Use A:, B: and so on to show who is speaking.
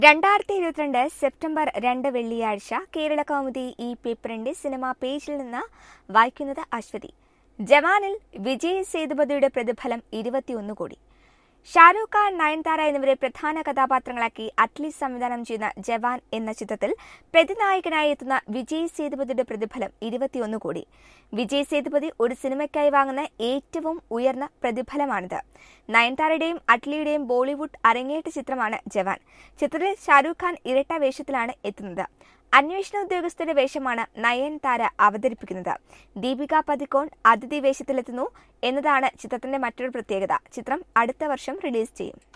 A: രണ്ടായിരത്തി ഇരുപത്തിരണ്ട് സെപ്റ്റംബർ രണ്ട് വെള്ളിയാഴ്ച കേരള കൗമുദി ഈ പേപ്പറിന്റെ സിനിമാ പേജിൽ നിന്ന് വായിക്കുന്നത് അശ്വതി ജവാനിൽ വിജയ് സേതുപതിയുടെ പ്രതിഫലം ഇരുപത്തിയൊന്ന് കോടി ഷാരൂഖ് ഖാൻ നയൻതാര എന്നിവരെ പ്രധാന കഥാപാത്രങ്ങളാക്കി അറ്റ്ലി സംവിധാനം ചെയ്യുന്ന ജവാൻ എന്ന ചിത്രത്തിൽ പ്രതിനായകനായി എത്തുന്ന വിജയ് സേതുപതിയുടെ പ്രതിഫലം ഇരുപത്തിയൊന്ന് കോടി വിജയ് സേതുപതി ഒരു സിനിമയ്ക്കായി വാങ്ങുന്ന ഏറ്റവും ഉയർന്ന പ്രതിഫലമാണിത് നയൻതാരയുടെയും അറ്റ്ലിയുടെയും ബോളിവുഡ് അരങ്ങേറ്റ ചിത്രമാണ് ജവാൻ ചിത്രത്തിൽ ഷാരൂഖ് ഖാൻ ഇരട്ട വേഷത്തിലാണ് എത്തുന്നത് അന്വേഷണ ഉദ്യോഗസ്ഥരുടെ വേഷമാണ് നയൻതാര അവതരിപ്പിക്കുന്നത് ദീപിക പതിക്കോൺ അതിഥി വേഷത്തിലെത്തുന്നു എന്നതാണ് ചിത്രത്തിന്റെ മറ്റൊരു പ്രത്യേകത ചിത്രം അടുത്ത വർഷം റിലീസ് ചെയ്യും